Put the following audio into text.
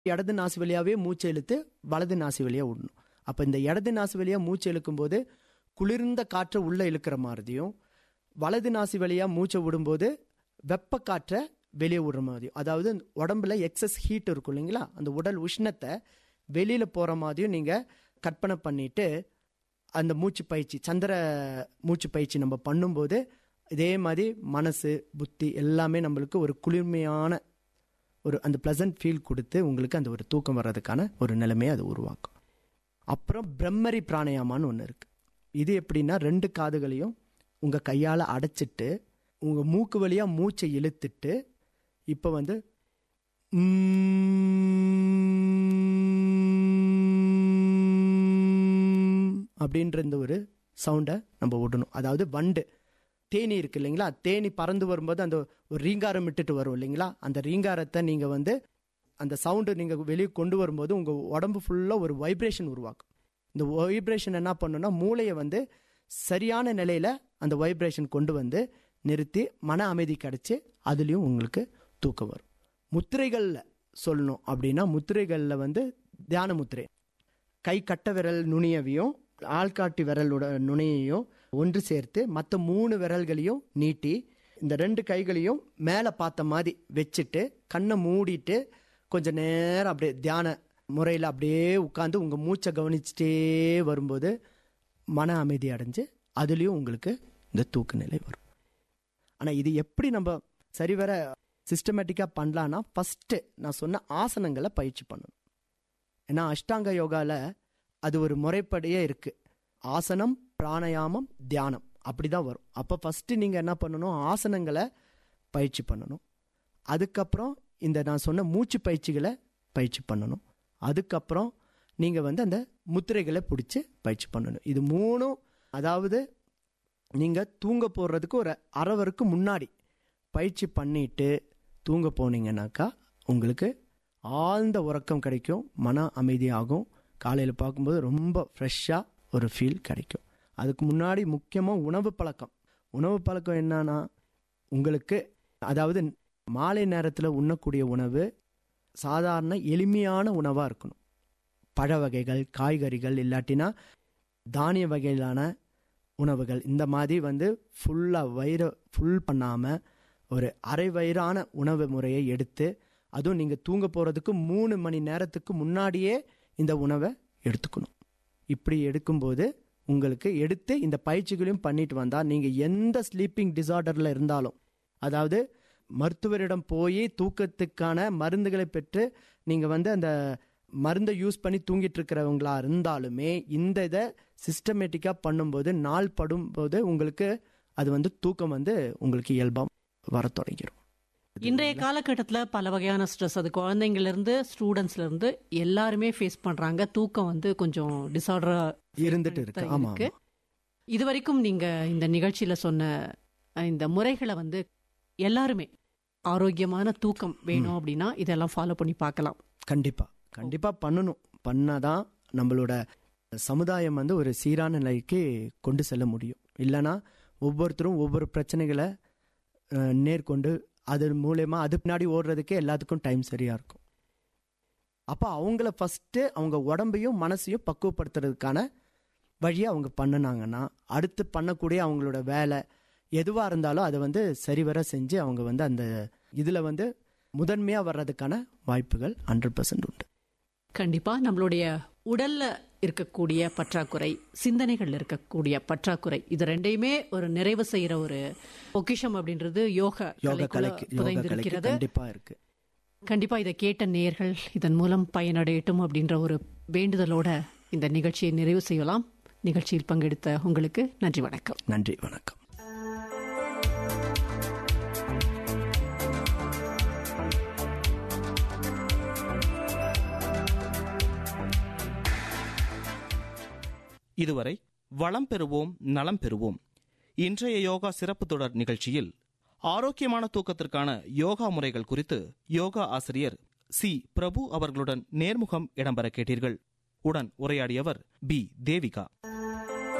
இடது நாசி வழியாவே மூச்சு இழுத்து வலது நாசி வழியா விடணும் அப்ப இந்த இடது நாசி வழியா மூச்சு இழுக்கும் போது குளிர்ந்த காற்றை உள்ள இழுக்கிற மாதிரியும் வலது நாசி வழியா மூச்சை விடும்போது வெப்ப காற்றை வெளியே விடுற மாதிரியும் அதாவது உடம்புல எக்ஸஸ் ஹீட் இருக்கும் இல்லைங்களா அந்த உடல் உஷ்ணத்தை வெளியில போற மாதிரியும் நீங்க கற்பனை பண்ணிட்டு அந்த மூச்சு பயிற்சி சந்திர மூச்சு பயிற்சி நம்ம பண்ணும்போது இதே மாதிரி மனசு புத்தி எல்லாமே நம்மளுக்கு ஒரு குளிர்மையான ஒரு அந்த ப்ளசன்ட் ஃபீல் கொடுத்து உங்களுக்கு அந்த ஒரு தூக்கம் வர்றதுக்கான ஒரு நிலைமையை அது உருவாக்கும் அப்புறம் பிரம்மரி பிராணயாமான்னு ஒன்று இருக்கு இது எப்படின்னா ரெண்டு காதுகளையும் உங்கள் கையால் அடைச்சிட்டு உங்கள் மூக்கு வழியாக மூச்சை இழுத்துட்டு இப்போ வந்து உம் அப்படின்ற இந்த ஒரு சவுண்டை நம்ம விடணும் அதாவது வண்டு தேனி இருக்கு இல்லைங்களா தேனி பறந்து வரும்போது அந்த ஒரு ரீங்காரம் விட்டுட்டு வரும் இல்லைங்களா அந்த ரீங்காரத்தை நீங்கள் வந்து அந்த சவுண்டு நீங்கள் வெளியே கொண்டு வரும்போது உங்கள் உடம்பு ஃபுல்லாக ஒரு வைப்ரேஷன் உருவாக்கும் இந்த வைப்ரேஷன் என்ன பண்ணுன்னா மூளையை வந்து சரியான நிலையில் அந்த வைப்ரேஷன் கொண்டு வந்து நிறுத்தி மன அமைதி கிடைச்சி அதுலேயும் உங்களுக்கு தூக்கம் வரும் முத்திரைகளில் சொல்லணும் அப்படின்னா முத்திரைகளில் வந்து தியான முத்திரை கை கட்ட விரல் நுனியவையும் ஆள்காட்டி விரலோட நுனியையும் ஒன்று சேர்த்து மற்ற மூணு விரல்களையும் நீட்டி இந்த ரெண்டு கைகளையும் மேலே பார்த்த மாதிரி வச்சுட்டு கண்ணை மூடிட்டு கொஞ்ச நேரம் அப்படியே தியான முறையில் அப்படியே உட்காந்து உங்கள் மூச்சை கவனிச்சுட்டே வரும்போது மன அமைதி அடைஞ்சு அதுலேயும் உங்களுக்கு இந்த தூக்க நிலை வரும் ஆனால் இது எப்படி நம்ம சரிவர சிஸ்டமேட்டிக்காக பண்ணலான்னா ஃபஸ்ட்டு நான் சொன்ன ஆசனங்களை பயிற்சி பண்ணணும் ஏன்னா அஷ்டாங்க யோகாவில் அது ஒரு முறைப்படியே இருக்குது ஆசனம் பிராணயாமம் தியானம் அப்படி தான் வரும் அப்போ ஃபஸ்ட்டு நீங்கள் என்ன பண்ணணும் ஆசனங்களை பயிற்சி பண்ணணும் அதுக்கப்புறம் இந்த நான் சொன்ன மூச்சு பயிற்சிகளை பயிற்சி பண்ணணும் அதுக்கப்புறம் நீங்கள் வந்து அந்த முத்திரைகளை பிடிச்சி பயிற்சி பண்ணணும் இது மூணும் அதாவது நீங்கள் தூங்க போடுறதுக்கு ஒரு அரவருக்கு முன்னாடி பயிற்சி பண்ணிட்டு தூங்க போனீங்கன்னாக்கா உங்களுக்கு ஆழ்ந்த உறக்கம் கிடைக்கும் மன அமைதியாகும் காலையில் பார்க்கும்போது ரொம்ப ஃப்ரெஷ்ஷாக ஒரு ஃபீல் கிடைக்கும் அதுக்கு முன்னாடி முக்கியமாக உணவு பழக்கம் உணவு பழக்கம் என்னன்னா உங்களுக்கு அதாவது மாலை நேரத்தில் உண்ணக்கூடிய உணவு சாதாரண எளிமையான உணவாக இருக்கணும் பழ வகைகள் காய்கறிகள் இல்லாட்டினா தானிய வகையிலான உணவுகள் இந்த மாதிரி வந்து ஃபுல்லாக வயிறு ஃபுல் பண்ணாமல் ஒரு அரை வயிறான உணவு முறையை எடுத்து அதுவும் நீங்கள் தூங்க போகிறதுக்கு மூணு மணி நேரத்துக்கு முன்னாடியே இந்த உணவை எடுத்துக்கணும் இப்படி எடுக்கும்போது உங்களுக்கு எடுத்து இந்த பயிற்சிகளையும் பண்ணிட்டு வந்தால் நீங்கள் எந்த ஸ்லீப்பிங் டிசார்டரில் இருந்தாலும் அதாவது மருத்துவரிடம் போய் தூக்கத்துக்கான மருந்துகளை பெற்று நீங்கள் வந்து அந்த மருந்தை யூஸ் பண்ணி தூங்கிட்டு இருக்கிறவங்களா இருந்தாலுமே இந்த இதை சிஸ்டமேட்டிக்காக பண்ணும்போது நாள் படும்போது உங்களுக்கு அது வந்து தூக்கம் வந்து உங்களுக்கு இயல்பாக வர தொடங்கிடும் இன்றைய காலகட்டத்தில் பல வகையான ஸ்ட்ரெஸ் அது குழந்தைங்கள்ல இருந்து ஸ்டூடெண்ட்ஸ்ல இருந்து எல்லாருமே ஃபேஸ் பண்றாங்க தூக்கம் வந்து கொஞ்சம் டிசார்டரா இருந்துட்டு இருக்கு ஆமா இருக்கு இது வரைக்கும் நீங்க இந்த நிகழ்ச்சியில சொன்ன அஹ், இந்த முறைகளை வந்து எல்லாருமே ஆரோக்கியமான தூக்கம் வேணும் அப்படின்னா இதெல்லாம் ஃபாலோ பண்ணி பார்க்கலாம் கண்டிப்பா கண்டிப்பா பண்ணணும் பண்ணாதான் நம்மளோட சமுதாயம் வந்து ஒரு சீரான நிலைக்கு கொண்டு செல்ல முடியும் இல்லைன்னா ஒவ்வொருத்தரும் ஒவ்வொரு பிரச்சனைகளை அஹ், நேர்கொண்டு அது மூலயமா அது பின்னாடி ஓடுறதுக்கே எல்லாத்துக்கும் டைம் சரியா இருக்கும் அப்போ அவங்கள ஃபஸ்ட்டு அவங்க உடம்பையும் மனசையும் பக்குவப்படுத்துறதுக்கான வழியை அவங்க பண்ணினாங்கன்னா அடுத்து பண்ணக்கூடிய அவங்களோட வேலை எதுவாக இருந்தாலும் அதை வந்து சரிவர செஞ்சு அவங்க வந்து அந்த இதில் வந்து முதன்மையாக வர்றதுக்கான வாய்ப்புகள் ஹண்ட்ரட் பர்சன்ட் உண்டு கண்டிப்பா நம்மளுடைய உடல்ல இருக்கக்கூடிய பற்றாக்குறை சிந்தனைகள் இருக்கக்கூடிய பற்றாக்குறை இது ரெண்டையுமே ஒரு நிறைவு செய்யற ஒரு பொக்கிஷம் அப்படின்றது யோக யோகா கலைக்குள்ள கலைக்கு யோகா கலைக்கு புதைந்திருக்கிறது கண்டிப்பாக இருக்கு கண்டிப்பா இதை கேட்ட நேயர்கள் இதன் மூலம் பயனடையட்டும் அப்படின்ற ஒரு வேண்டுதலோட இந்த நிகழ்ச்சியை நிறைவு செய்யலாம் நிகழ்ச்சியில் பங்கெடுத்த உங்களுக்கு நன்றி வணக்கம் நன்றி வணக்கம் இதுவரை வளம் பெறுவோம் நலம் பெறுவோம் இன்றைய யோகா சிறப்பு தொடர் நிகழ்ச்சியில் ஆரோக்கியமான தூக்கத்திற்கான யோகா முறைகள் குறித்து யோகா ஆசிரியர் சி பிரபு அவர்களுடன் நேர்முகம் இடம்பெற கேட்டீர்கள் உடன் உரையாடியவர் பி தேவிகா